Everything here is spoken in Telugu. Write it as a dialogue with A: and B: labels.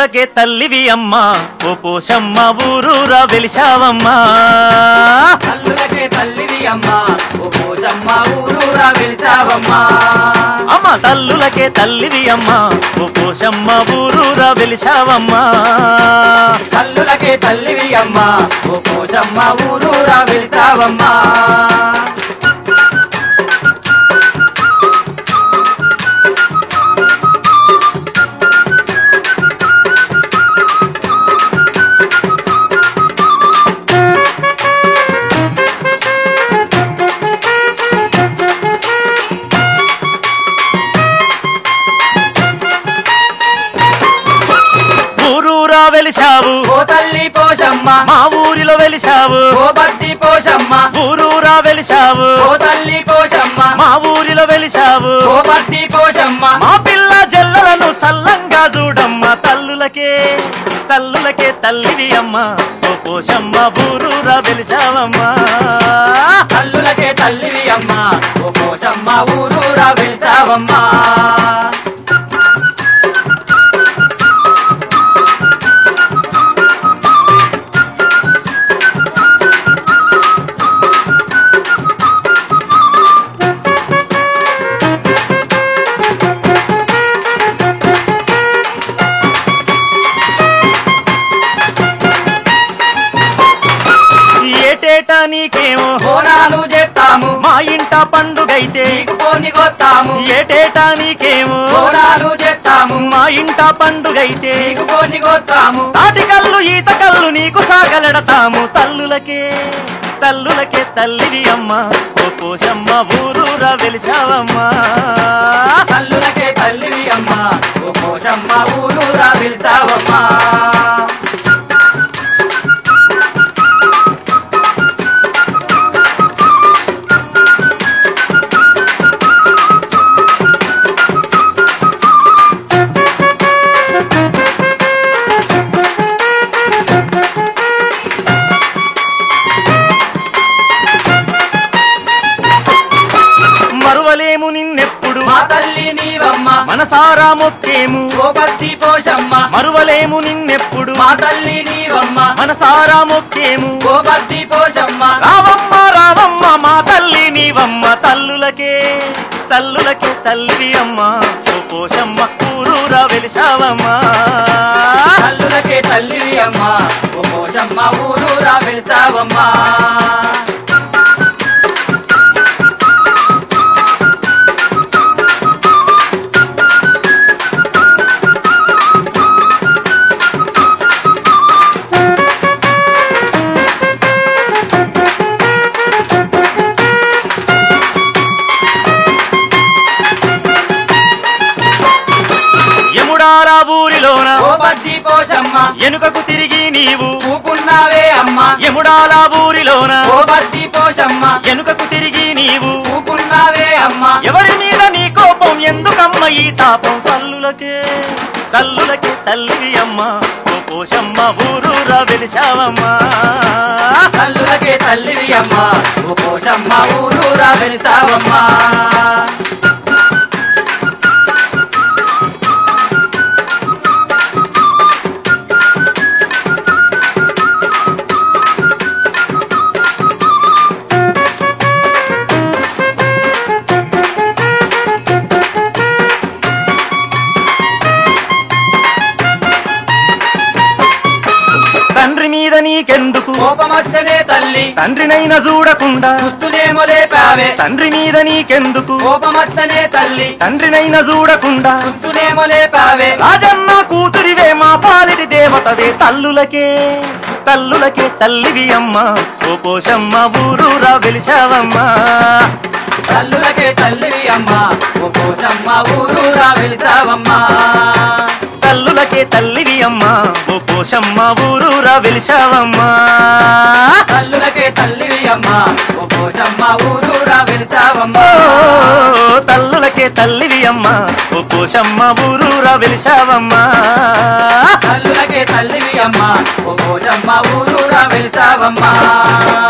A: తల్లులకే తల్లివి అమ్మా ఓ పోషమ్మ ఊరూరా వెలిశావమ్మా
B: తల్లులకే తల్లివి అమ్మా ఓ పోచమ్మ ఊరూరా వెలిసావమ్మా
A: అమ్మ తల్లులకే తల్లివి అమ్మా ఓ పోషమ్మ ఊరూరా వెలిశావమ్మా
B: తల్లులకే తల్లివి అమ్మా ఓ పోచమ్మ ఊరూరా వెలిసావమ్మా
A: ఊరూరా వెలిశావు
B: ఓ తల్లి పోషమ్మ
A: మా ఊరిలో వెలిశావు
B: ఓ బద్ది పోషమ్మ
A: ఊరూరా వెలిశావు
B: ఓ తల్లి పోషమ్మ
A: మా ఊరిలో వెలిశావు
B: ఓ బద్ది పోషమ్మ
A: మా పిల్ల జల్లలను సల్లంగా చూడమ్మ తల్లులకే తల్లులకే తల్లివి అమ్మ ఓ పోషమ్మ ఊరూరా వెలిశావమ్మా
B: తల్లులకే తల్లివి అమ్మా ఓ పోషమ్మ ఊరూరా వెలిసావమ్మా
A: ఏటేటా నీకేమో
B: బోనాలు చేస్తాము
A: మా ఇంట పండుగైతే
B: నీకు కొన్ని కొత్తాము
A: ఏటేటా నీకేమో
B: బోనాలు చేస్తాము
A: మా ఇంట పండుగైతే
B: నీకు కొన్ని కొత్తాము
A: తాటికల్లు ఈత కళ్ళు నీకు సాగలెడతాము తల్లులకే తల్లులకే తల్లివి అమ్మ ఓ పోషమ్మ ఊరూరా వెలిశావమ్మా
B: తల్లులకే తల్లివి అమ్మా ఓ పోషమ్మ ఊరూరా వెలిసావమ్మా
A: మరువలేము నిన్నెప్పుడు
B: మా తల్లి నీవమ్మ
A: మనసారా మొక్కేము
B: ఓ బద్ది పోషమ్మ
A: మరువలేము నిన్నెప్పుడు
B: మా తల్లి నీవమ్మ
A: మనసారా మొక్కేము
B: ఓ బద్ది పోషమ్మ
A: రావమ్మ రావమ్మ మా తల్లి నీవమ్మ తల్లులకే తల్లులకే తల్లివి అమ్మ ఓ పోషమ్మ ఊరూరా వెలిశావమ్మా
B: తల్లులకే తల్లివి అమ్మా ఓ పోషమ్మ ఊరూరా వెలిసావమ్మా
A: యముడారా ఊరిలోన
B: ఓ బద్ది పోషమ్మ
A: ఎనుకకు తిరిగి నీవు
B: ఊకున్నావే అమ్మా
A: యముడాలా ఊరిలోన
B: ఓ బద్ది పోషమ్మ
A: ఎనుకకు తిరిగి నీవు
B: ఊకున్నావే అమ్మా
A: ఎవరి మీద నీ కోపం ఎందుకమ్మ ఈ తాపం తల్లులకే తల్లులకే తల్లివి అమ్మ ఓ పోషమ్మ ఊరూరా వెలిశావమ్మా
B: తల్లులకే తల్లివి అమ్మా ఓ పోషమ్మ ఊరూరా వెలిసావమ్మా
A: తండ్రి మీద నీకెందుకు
B: కోపమొచ్చనే తల్లి
A: తండ్రినైనా చూడకుండా
B: దుస్తునేమో లేపావే
A: తండ్రి మీద నీకెందుకు
B: కోపమొచ్చనే తల్లి
A: తండ్రినైనా చూడకుండా
B: దుస్తునేమో లేపావే
A: రాజన్న కూతురివే మా పాలిటి దేవతవే తల్లులకే తల్లులకే తల్లివి అమ్మ ఓ పోషమ్మ ఊరూరా వెలిశావమ్మా
B: తల్లులకే తల్లివి అమ్మా ఓ పోషమ్మ ఊరూరా వెలిసావమ్మా
A: తల్లులకే తల్లివి అమ్మ ఓ పోషమ్మ ఊరూరా వెలిశావమ్మా
B: తల్లులకే తల్లివి అమ్మా ఓ పోషమ్మ ఊరూరా
A: ఓ
B: వెలిసావమ్మా
A: తల్లులకే తల్లివి అమ్మ ఓ పోషమ్మ ఊరూరా వెలిశావమ్మా
B: తల్లులకే తల్లివి అమ్మా ఓ పోషమ్మ ఊరూరా వెలిసావమ్మా